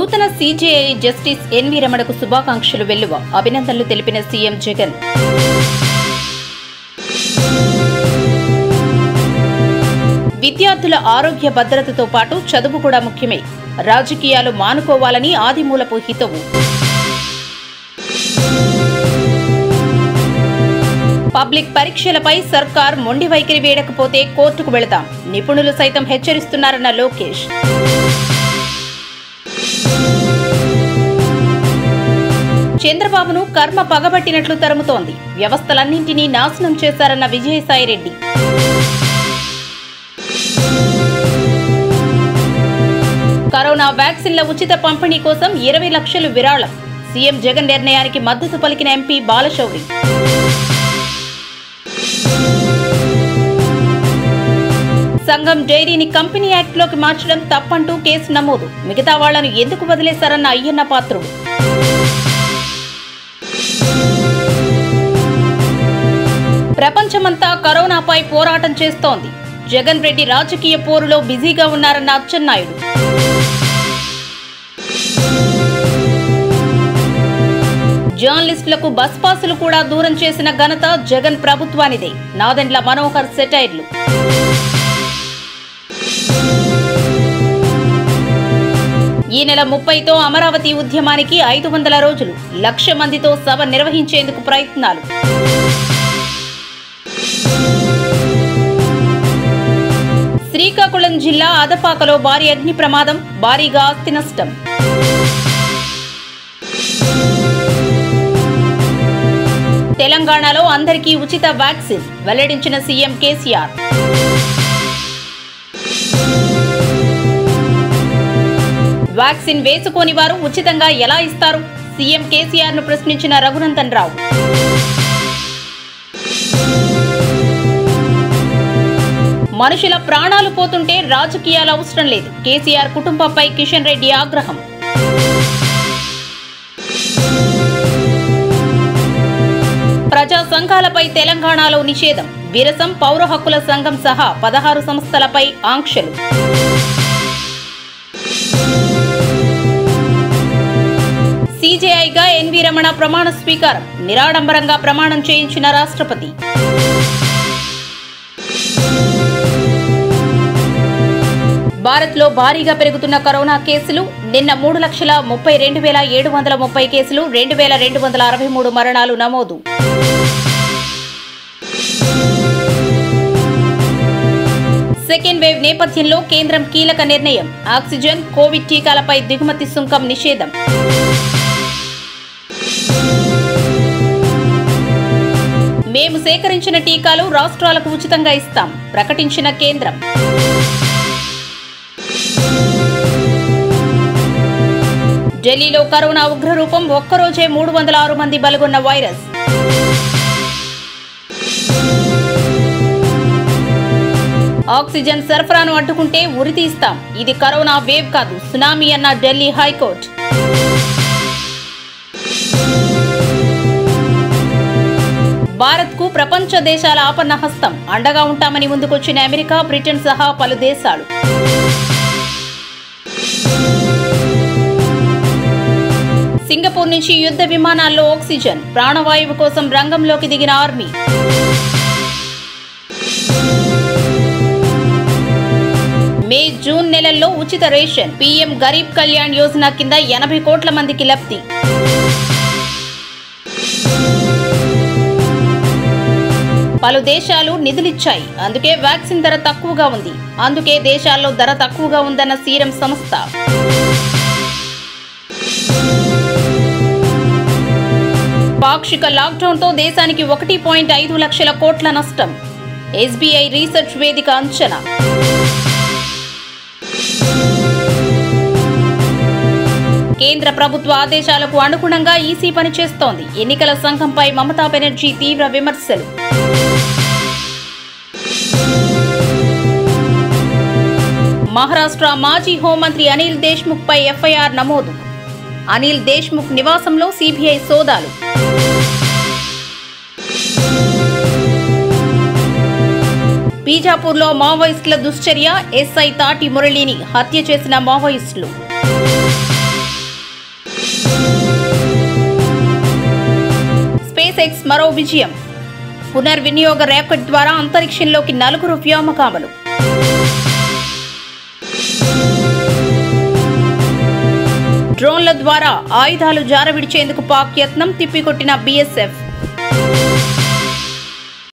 నూతన CJI justice N V రమణకు శుభాకాంక్షలు వెల్లువ అభినందనలు తెలిపిన సీఎం జగన్ విద్యార్థుల ఆరోగ్య భద్రతతో పాటు చదువు కూడా ముఖ్యమే రాజకీయాలు మానుకోవాలని ఆదిమూలపు హితవు పబ్లిక్ పరీక్షలపై సర్కార్ మొండి వైఖరి వేయకపోతే కోర్టుకు వెళతాం నిపుణులు సైతం హెచ్చరిస్తున్నారన్న లోకేష్ చంద్రబాబును కర్మ పగబట్టినట్లు తరుముతోంది వ్యవస్థలన్నింటినీ నాశనం చేశారన్న విజయసాయిరెడ్డి కరోనా వ్యాక్సిన్ల ఉచిత పంపిణీ కోసం ఇరవై లక్షలు విరాళం సీఎం జగన్ నిర్ణయానికి మద్దతు పలికిన ఎంపీ బాలశౌరి సంఘం డైరీని కంపెనీ యాక్ట్లోకి మార్చడం తప్పంటూ కేసు నమోదు మిగతా వాళ్లను ఎందుకు వదిలేశారన్న అయ్యన్న పాత్రుడు ప్రపంచమంతా కరోనాపై పోరాటం చేస్తోంది జగన్ రెడ్డి రాజకీయ పోరులో బిజీగా ఉన్నారన్న అచ్చెన్నాయుడు జర్నలిస్టులకు బస్ పాసులు కూడా దూరం చేసిన ఘనత జగన్ ప్రభుత్వానిదే నాదెండ్ల మనోహర్ సెటైర్లు ఈ నెల ముప్పైతో అమరావతి ఉద్యమానికి ఐదు వందల రోజులు లక్ష మందితో సభ నిర్వహించేందుకు ప్రయత్నాలు శ్రీకాకుళం జిల్లా అదపాకలో భారీ అగ్ని ప్రమాదం భారీగా ఆస్తి నష్టం తెలంగాణలో అందరికీ ఉచిత వ్యాక్సిన్ వెల్లడించిన సీఎం కేసీఆర్ వ్యాక్సిన్ వేసుకోని వారు ఉచితంగా ఎలా ఇస్తారు సీఎం కేసీఆర్ ను ప్రశ్నించిన రఘునందన్ రావు మనుషుల ప్రాణాలు పోతుంటే రాజకీయాలు అవసరం లేదు కేసీఆర్ కుటుంబంపై కిషన్ రెడ్డి ఆగ్రహం ప్రజా సంఘాలపై తెలంగాణలో నిషేధం విరసం పౌర హక్కుల సంఘం సహా పదహారు సంస్థలపై ఆంక్షలు సీజేఐగా ఎన్వి రమణ ప్రమాణ స్వీకారం నిరాడంబరంగా ప్రమాణం చేయించిన రాష్ట్రపతి భారత్లో భారీగా పెరుగుతున్న కరోనా కేసులు నిన్న మూడు లక్షల ముప్పై రెండు వేల ఏడు వందల ముప్పై కేసులు రెండు వేల రెండు వందల అరవై మూడు మరణాలు నమోదు సెకండ్ వేవ్ నేపథ్యంలో కేంద్రం కీలక నిర్ణయం ఆక్సిజన్ కోవిడ్ టీకాలపై దిగుమతి సుంకం నిషేధం మేము సేకరించిన టీకాలు రాష్ట్రాలకు ఉచితంగా ఇస్తాం ప్రకటించిన కేంద్రం ఢిల్లీలో కరోనా ఉగ్రరూపం ఒక్కరోజే మూడు వందల ఆరు మంది బలగొన్న వైరస్ ఆక్సిజన్ సరఫరాను అడ్డుకుంటే ఉరి తీస్తాం ఇది కరోనా వేవ్ కాదు సునామీ అన్న ఢిల్లీ హైకోర్టు భారత్కు ప్రపంచ దేశాల ఆపన్న హస్తం అండగా ఉంటామని ముందుకొచ్చిన అమెరికా బ్రిటన్ సహా పలు దేశాలు సింగపూర్ నుంచి యుద్ధ విమానాల్లో ఆక్సిజన్ ప్రాణవాయువు కోసం రంగంలోకి దిగిన ఆర్మీ మే జూన్ నెలల్లో ఉచిత రేషన్ పీఎం గరీబ్ కళ్యాణ్ యోజన కింద ఎనభై కోట్ల మందికి లబ్ధి పలు దేశాలు నిధులిచ్చాయి అందుకే వ్యాక్సిన్ ధర తక్కువగా ఉంది అందుకే దేశాల్లో ధర తక్కువగా ఉందన్న సీరం సంస్థ పాక్షిక లాక్డౌన్తో దేశానికి ఒకటి పాయింట్ ఐదు లక్షల కోట్ల నష్టం ఎస్బీఐ రీసెర్చ్ వేదిక అంచనా కేంద్ర ప్రభుత్వ ఆదేశాలకు అనుగుణంగా ఈసీ పనిచేస్తోంది ఎన్నికల సంఘంపై మమతా బెనర్జీ తీవ్ర విమర్శలు మహారాష్ట్ర మాజీ హోంమంత్రి అనిల్ దేశ్ముఖ్ పై ఎఫ్ఐఆర్ నమోదు అనిల్ దేశ్ముఖ్ నివాసంలో సిబిఐ సోదాలు బీజాపూర్లో మావోయిస్టుల దుశ్చర్య ఎస్ఐ తాటి మురళిని హత్య చేసిన మావోయిస్టులు ఎక్స్ మరో విజయం పునర్వినియోగ ర్యాకెట్ ద్వారా అంతరిక్షంలోకి నలుగురు వ్యోమగాములు డ్రోన్ల ద్వారా ఆయుధాలు జారవిడిచేందుకు పాక్ యత్నం తిప్పికొట్టిన బీఎస్ఎఫ్